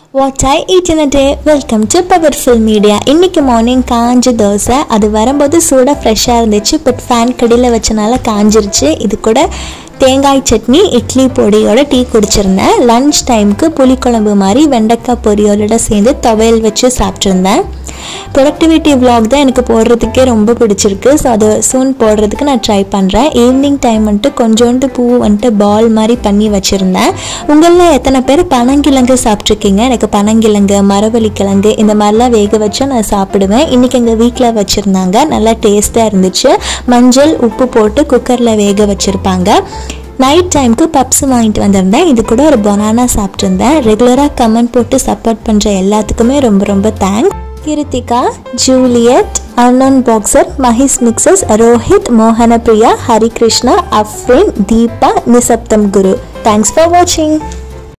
what I eat in a day welcome to powerful media இன்னைக்கு morning காஞ்ச தோசை அது வரும்போது சூடாக ஃப்ரெஷ்ஷாக இருந்துச்சு பட் ஃபேன் கடியில் வச்சனால காஞ்சிருச்சு இது கூட தேங்காய் சட்னி இட்லி பொடியோட டீ குடிச்சிருந்தேன் லன்ச் டைமுக்கு புளிக்குழம்பு மாதிரி வெண்டைக்காய் பொரியோட சேர்ந்து துவையல் வச்சு சாப்பிட்ருந்தேன் ப்ரொடக்டிவிட்டி vlog தான் எனக்கு போடுறதுக்கே ரொம்ப பிடிச்சிருக்கு ஸோ அதை சூன் போடுறதுக்கு நான் ட்ரை பண்ணுறேன் ஈவினிங் டைம் வந்துட்டு கொஞ்சோண்டு பூ வந்துட்டு பால் மாதிரி பண்ணி வச்சுருந்தேன் உங்களில் எத்தனை பேர் பனங்கிழங்கு சாப்பிட்ருக்கீங்க எனக்கு பனங்கிழங்கு மரவள்ளி கிழங்கு இந்த மாதிரிலாம் வேக வச்சு நான் சாப்பிடுவேன் இன்றைக்கி எங்கள் வீட்டில் வச்சுருந்தாங்க நல்லா டேஸ்ட்டாக இருந்துச்சு மஞ்சள் உப்பு போட்டு குக்கரில் வேக வச்சுருப்பாங்க நைட் டைமுக்கு பப்ஸ் வாங்கிட்டு வந்திருந்தேன் இது கூட ஒரு பனானா சாப்பிட்ருந்தேன் ரெகுலராக கமெண்ட் போட்டு சப்போர்ட் பண்ணுற எல்லாத்துக்குமே ரொம்ப ரொம்ப thanks Krithika Juliet unknown boxer Mahis mixes Rohit Mohanapriya Harikrishna Afrin Deepa Nisaptham Guru thanks for வாட்சிங்